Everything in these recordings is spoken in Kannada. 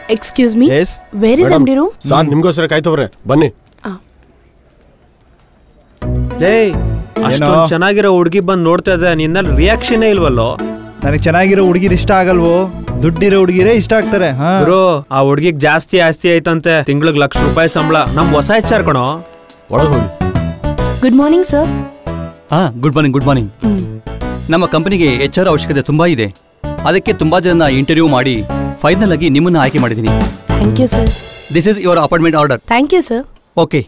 Excuse me yes where is MD room sir ನಿಮ್ಗೋಸ್ಕರ ಕಾಯ್ತವ್ರೆ ಬನ್ನಿ ಏಯ್ ಅಷ್ಟೊಂದ್ ಚೆನ್ನಾಗಿರೋ ಹುಡುಗಿ ಬಂದ್ ನೋಡ್ತಾ ಇದ್ದೆ ನಿನ್ನ ರಿಯಾಕ್ಷನ್ ಇಲ್ವಲ್ಲೋ ನನಗೆ ಚೆನ್ನಾಗಿರೋ ಹುಡುಗಿರು ಇಷ್ಟ ಆಗಲ್ವೋ ದುಡ್ಡಿರೋ ಹುಡುಗಿರೇ ಇಷ್ಟ ಆಗ್ತಾರೆ ಹಾ ಬ್ರೋ ಆ ಹುಡುಗಿಗ್ ಜಾಸ್ತಿ ಆಸ್ತಿ ಐತಂತೆ ತಿಂಗ್ಳಿಗ್ ಲಕ್ಷ ರೂಪಾಯಿ ಸಂಬಳ ನಮ್ ಹೊಸ ಹೆಚ್ಚಾರ್ ಕಣೋ ಒಳಗೆ ಹೋಗಿ ಗುಡ್ ಮಾರ್ನಿಂಗ್ ಸರ್ ಹಾ ಗುಡ್ ಮಾರ್ನಿಂಗ್ ಗುಡ್ ಮಾರ್ನಿಂಗ್ ನಮ್ಮ ಕಂಪನಿಗೆ ಎಚ್ ಆರ್ ಅವಶ್ಯಕತೆ ತುಂಬಾ ಇದೆ ಅದಕ್ಕೆ ತುಂಬಾ ಜನ ಇಂಟರ್ವ್ಯೂ ಮಾಡಿ ಫೈನಲ್ ಆಗಿ ನಿಮ್ಮನ್ನ ಆಯ್ಕೆ ಮಾಡಿದ್ದೀನಿ thank you sir this is your appointment order thank you sir okay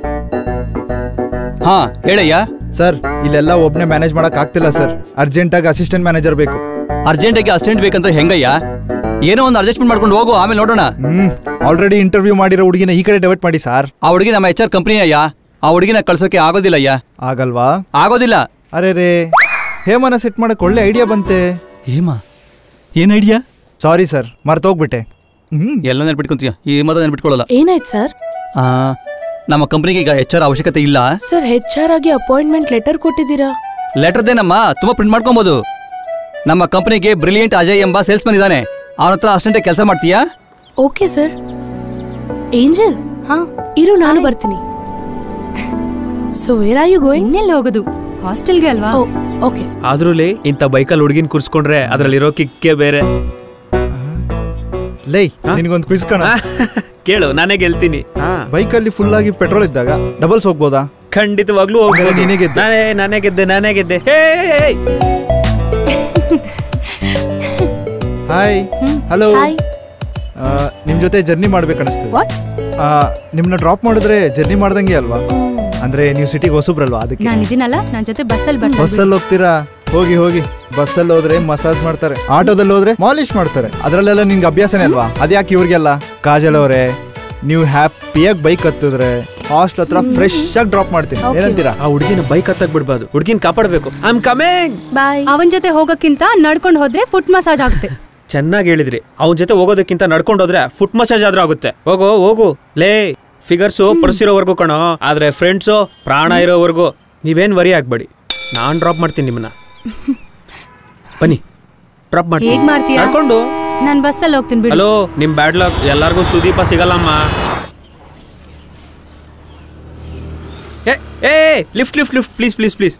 ಹಾ ಹೇಳಯ್ಯ ಸರ್ ಇಲ್ಲೆಲ್ಲ ಒಬ್ನೇ ಮ್ಯಾನೇಜ್ ಮಾಡಕ್ ಆಗ್ತಿಲ್ಲ ಸರ್ ಅರ್ಜೆಂಟಾಗಿ ಅಸಿಸ್ಟೆಂಟ್ ಮ್ಯಾನೇಜರ್ ಬೇಕು ಅರ್ಜೆಂಟಾಗಿ ಅಸಿಸ್ಟೆಂಟ್ ಬೇಕಂದ್ರೆ ಹೆಂಗಯ್ಯ ಏನೋ ಒಂದು ಅಡ್ಜಸ್ಟ್ಮೆಂಟ್ ಮಾಡ್ಕೊಂಡು ಹೋಗು ಆಮೇಲೆ ನೋಡೋಣ ಹ್ಮ್ ಆಲ್ರೆಡಿ ಇಂಟರ್ವ್ಯೂ ಮಾಡಿರೋ ಹುಡುಗಿನ ಈ ಕಡೆ ಡೈವರ್ಟ್ ಮಾಡಿ ಸರ್ ಆ ಹುಡುಗಿ ನಮ್ಮ ಎಚ್ ಆರ್ ಕಂಪ್ನಿ ಅಯ್ಯ ಆ ಹುಡುಗಿನ ಕಳ್ಸೋಕೆ ಆಗೋದಿಲ್ಲ ಅಯ್ಯ ಆಗಲ್ವಾ ಆಗೋದಿಲ್ಲ ಅರೆ ರೇ ಹೇಮನ ಸೆಟ್ ಮಾಡಕ್ ಒಳ್ಳೆ ಐಡಿಯಾ ಬಂತೆ ಹೇಮಾ ಏನ್ ಐಡಿಯಾ ಸಾರಿ ಸರ್ ಮರ್ತೋಗ್ಬಿಟ್ಟೆ ಹ್ಮ್ ಎಲ್ಲ ನೆನ್ಪಿಟ್ಕೊಂತೀಯ ಈ ಮಾತ್ರ ನೆನ್ಪಿಟ್ಕೊಳ್ಳಲ್ಲ ಏನಾಯ್ತು ಸರ್ ಆ, ನಮ್ಮ ಕಂಪ್ನಿಗೆ ಈಗ ಎಚ್ ಆರ್ ಅವಶ್ಯಕತೆ ಇಲ್ಲ ಸರ್ ಹೆಚ್ ಆರ್ ಆಗಿ ಅಪಾಯಿಂಟ್ಮೆಂಟ್ ಲೆಟರ್ ಕೊಟ್ಟಿದ್ದೀರಾ ಲೆಟರ್ದೇನಮ್ಮ ತುಂಬಾ ಪ್ರಿಂಟ್ ಮಾಡ್ಕೊಬೋದು ನಮ್ಮ ಕಂಪನಿಗೆ ಬ್ರಿಲಿಯಂಟ್ ಅಜಯ್ ಎಂಬ ಸೇಲ್ಸ್ಮನ್ ಇದ್ದಾನೆ ಅವನ ಹತ್ರ ಅಷ್ಟಂಟೆ ಕೆಲಸ ಮಾಡ್ತೀಯಾ ಓಕೆ ಸರ್ ಏಂಜಲ್ ಹಾ ಇರು ನಾನು ಬರ್ತೀನಿ so where are you going ಇನ್ನೆಲ್ಲಿ ಹೋಗೋದು ಹಾಸ್ಟೆಲ್ಗೆ ಅಲ್ವಾ ಓಕೆ ಆದ್ರೂಲಿ ಇಂಥ ಬೈಕಲ್ಲಿ ಹುಡುಗಿನ ಕೂರ್ಸ್ಕೊಂಡ್ರೆ ಅದ್ರಲ್ಲಿರೋ ಕಿಕ್ಕೇ ಬೇರೆ ಲೈ ನಿನಗೊಂದು ಕ್ವಿಸ್ ಕಣ ಕೇಳು ನಾನೇ ಗೆಲ್ತೀನಿ ಹಾ ಬೈಕಲ್ಲಿ ಫುಲ್ ಆಗಿ ಪೆಟ್ರೋಲ್ ಇದ್ದಾಗ ಡಬಲ್ಸ್ ಹೋಗ್ಬೋದಾ ಖಂಡಿತವಾಗ್ಲೂ ಹೋಗ್ಬೋದು. ಹಾಗಾದ್ರೆ ನೀನೇ ಗೆದ್ದೆ. ನಾನೇ ನಾನೇ ಗೆದ್ದೆ ನಾನೇ ಗೆದ್ದೆ ಹೇ ಹಾಯ್ ಹಲೋ ಹಾಯ್ ನಿಮ್ ಜೊತೆ ಜರ್ನಿ ಮಾಡ್ಬೇಕನ್ನಿಸ್ತದೆ ವಾಟ್ ನಿಮ್ನ ಡ್ರಾಪ್ ಮಾಡಿದ್ರೆ ಜರ್ನಿ ಮಾಡ್ದಂಗೆ ಅಲ್ವಾ ಅಂದ್ರೆ ನೀವು ಸಿಟಿಗೆ ಹೊಸಬ್ರಲ್ವಾ ಅದಕ್ಕೆ ನಾನು ಇದೀನಲ್ಲ ನನ್ನ ಜೊತೆ ಬಸ್ಸಲ್ಲಿ ಬರ್ತೀನಿ ಬಸ್ಸಲ್ಲಿ ಹೋಗ್ತೀರಾ ಹೋಗಿ ಹೋಗಿ ಬಸ್ಸಲ್ಲಿ ಹೋದ್ರೆ ಮಸಾಜ್ ಮಾಡ್ತಾರೆ ಆಟೋದಲ್ಲಿ ಹೋದ್ರೆ ಮಾಲಿಶ್ ಮಾಡ್ತಾರೆ ಅದ್ರಲ್ಲೆಲ್ಲ ನಿಮ್ಗೆ ಅಭ್ಯಾಸನೇ ಅಲ್ವಾ ಅದ್ಯಾಕೆ ಇವ್ರಿಗೆಲ್ಲ ಕಾಜಲ್ ಅವರೇ ನೀವು ಹ್ಯಾಪಿಯಾಗಿ ಬೈಕ್ ಹತ್ತಿದ್ರೆ ಹಾಸ್ಟೆಲ್ ಹತ್ರ ಫ್ರೆಶ್ ಆಗಿ ಡ್ರಾಪ್ ಮಾಡ್ತೀನಿ Okay. ಏನಂತೀರಾ ಆ ಹುಡುಗಿನ ಬೈಕ್ ಹತ್ತಕ್ ಬಿಡ್ಬಾರ್ದು ಹುಡುಗಿನ ಕಾಪಾಡ್ಬೇಕು ಐ ಆಮ್ ಕಮಿಂಗ್ ಬಾಯ್ ಅವನ ಜೊತೆ ಹೋಗೋಕ್ಕಿಂತ ನಡ್ಕೊಂಡು ಹೋದ್ರೆ ಫುಟ್ ಮಸಾಜ್ ಆಗುತ್ತೆ ಚೆನ್ನಾಗಿ ಹೇಳಿದ್ರಿ ಅವನ ಜೊತೆ ಹೋಗೋದಕ್ಕಿಂತ ನಡ್ಕೊಂಡು ಹೋದ್ರೆ ಫುಟ್ ಮಸಾಜ್ ಆದ್ರೂ ಆಗುತ್ತೆ ಹೋಗೋ ಹೋಗು ಲೇ ಫಿಗರ್ಸು ಪರ್ಸಿರೋವರೆಗೂ ಕಣೋ ಆದ್ರೆ ಫ್ರೆಂಡ್ಸು ಪ್ರಾಣ ಇರೋವರೆಗೂ ನೀವೇನ್ ವರಿ ಆಗ್ಬೇಡಿ ನಾನ್ ಡ್ರಾಪ್ ಮಾಡ್ತೀನಿ ನಿಮ್ಮನ್ನ ಬನ್ನಿ ಡ್ರಾಪ್ ಮಾಡ್ತೀನಿ ಹೇಗ್ ಮಾಡ್ತೀಯಾ ನಡ್ಕೊಂಡು ನಾನು ಬಸ್ಸಲ್ಲಿ ಹೋಗ್ತೀನಿ ಬಿಡು ಹಲೋ ನಿಮ್ ಬ್ಯಾಡ್ ಲಕ್ ಎಲ್ಲಾರ್ಗೂ ಸುದೀಪ ಸಿಗಲ್ಲಮ್ಮ ಏ ಏ lift lift lift please please please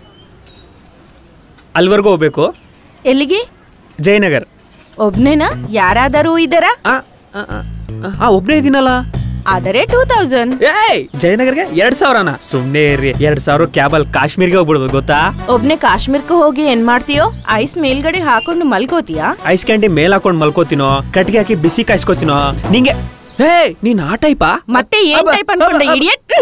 ಅಲ್ವರೆಗೂ ಹೋಗ್ಬೇಕು ಎಲ್ಲಿಗೆ ಜಯನಗರ್ ಒಬ್ನೇನಾ ಯಾರಾದರೂ ಇದ್ದಾರಾ ಆ ಆ, ಆ, ಆ ಒಬ್ನೇ ಇದೀನಲ್ಲ ಆದರೆ ಟೂ ತೌಸಂಡ್ ಏಯ್ ಜಯನಗರ್ಗೆ ಎರಡ್ ಸಾವಿರನ ಸುಮ್ನೆ ಇರ್ರಿ ಎರಡ್ ಸಾವಿರ ಕ್ಯಾಬಲ್ ಕಾಶ್ಮೀರ್ಗೆ ಹೋಗ್ಬಿಡ್ಬೋದು ಗೊತ್ತಾ ಒಬ್ನೇ ಕಾಶ್ಮೀರ್ಗೆ ಹೋಗಿ ಏನ್ ಮಾಡ್ತೀಯೋ ಐಸ್ ಮೇಲ್ಗಡೆ ಹಾಕೊಂಡು ಮಲ್ಕೋತೀಯಾ ಐಸ್ ಕ್ಯಾಂಡಿ ಮೇಲ್ ಹಾಕೊಂಡ್ ಮಲ್ಕೋತೀನೋ ಕಟ್ಗೆ ಹಾಕಿ ಬಿಸಿ ಕಾಯಿಸ್ಕೋತೀನೋ ನಿಂಗೆ ಹೇ ನೀನ್ ಆ ಟೈಪಾ ಮತ್ತೆ ಏನ್ ಟೈಪ್ ಅನ್ಕೊಂಡೆ ಇಡಿಯಟ್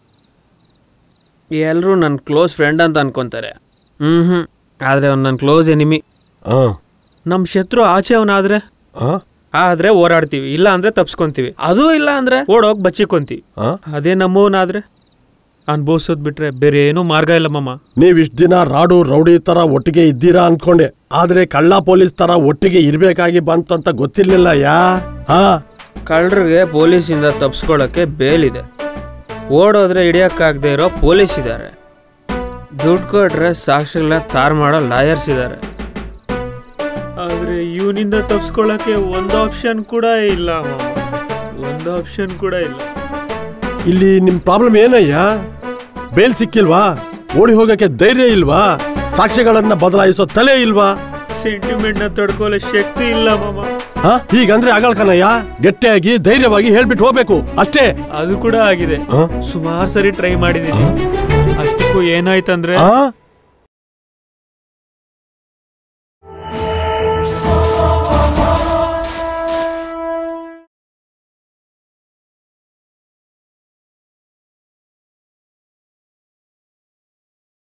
ಎಲ್ರು ನನ್ನ ಕ್ಲೋಸ್ ಫ್ರೆಂಡ್ ಅಂತ ಅನ್ಕೊಂತಾರೆ ಹ್ಮ್ ಹ್ಮ್ ಆದ್ರೆ ಅವ್ನು ನನ್ನ ಕ್ಲೋಸ್ ಎನಿಮಿ ಹಾ ನಮ್ ಶತ್ರು ಆಚೆ ಅವನಾದ್ರೆ ಹಾ ಆದ್ರೆ ಓಡಾಡ್ತೀವಿ ಇಲ್ಲ ಅಂದ್ರೆ ತಪ್ಸ್ಕೊಂತೀವಿ ಅದು ಇಲ್ಲ ಅಂದ್ರೆ ಓಡೋಗ್ ಬಚ್ಚಿಕೊಂತೀವಿ ಹಾ ಅದೇ ನಮ್ಮವನಾದ್ರೆ ಅನ್ಭವಿಸೋದ್ ಬಿಟ್ರೆ ಬೇರೆ ಏನೂ ಮಾರ್ಗ ಇಲ್ಲ ಮಮ್ಮ ನೀವ್ ಇಷ್ಟ ದಿನ ರಾಡು ರೌಡಿ ತರ ಒಟ್ಟಿಗೆ ಇದ್ದೀರಾ ಅನ್ಕೊಂಡೆ ಆದ್ರೆ ಕಳ್ಳ ಪೊಲೀಸ್ ತರ ಒಟ್ಟಿಗೆ ಇರ್ಬೇಕಾಗಿ ಬಂತಂತ ಗೊತ್ತಿರ್ಲಿಲ್ಲ ಯಾ ಹಾ ಕಳ್ಳರಿಗೆ ಪೊಲೀಸಿಂದ ತಪ್ಸ್ಕೊಳ್ಳೋಕೆ ಬೇಲಿದೆ ಓಡೋದ್ರೆ ಹಿಡಿಯೋಕ್ಕಾಗದೆ ಇರೋ ಪೊಲೀಸ್ ಇದ್ದಾರೆ ದುಡ್ಡು ಕೊಟ್ರೆ ಸಾಕ್ಷಿಗಳನ್ನ ತಾರ್ ಮಾಡೋ ಲಾಯರ್ಸ್ ಇದ್ದಾರೆ ಆದ್ರೆ ಇವನಿಂದ ತಪ್ಸ್ಕೊಳ್ಳೋಕೆ ಒಂದು ಆಪ್ಷನ್ ಕೂಡ ಇಲ್ಲ ಮಾಮ. ಒಂದು ಆಪ್ಷನ್ ಕೂಡ ಇಲ್ಲ ಇಲ್ಲಿ ನಿಮ್ ಪ್ರಾಬ್ಲಮ್ ಏನಯ್ಯ ಬೇಲ್ ಸಿಕ್ಕಿಲ್ವಾ ಓಡಿ ಹೋಗಕ್ಕೆ ಧೈರ್ಯ ಇಲ್ವಾ ಸಾಕ್ಷ್ಯಗಳನ್ನ ಬದಲಾಯಿಸೋ ತಲೆ ಇಲ್ವಾ ಸೆಂಟಿಮೆಂಟ್ ನ ತಡ್ಕೊಳ್ಳೋ ಶಕ್ತಿ ಇಲ್ಲ ಮಾಮ ಹಾ ಹೀಗಂದ್ರೆ ಆಗಲ್ ಕಣಯ್ಯ ಗಟ್ಟಿಯಾಗಿ ಧೈರ್ಯವಾಗಿ ಹೇಳ್ಬಿಟ್ಟು ಹೋಗ್ಬೇಕು ಅಷ್ಟೇ ಅದು ಕೂಡ ಆಗಿದೆ ಹಾ? ಸುಮಾರು ಸರಿ ಟ್ರೈ ಮಾಡಿದೀನಿ ಅಷ್ಟಕ್ಕೂ ಏನಾಯ್ತಂದ್ರೆ ಆ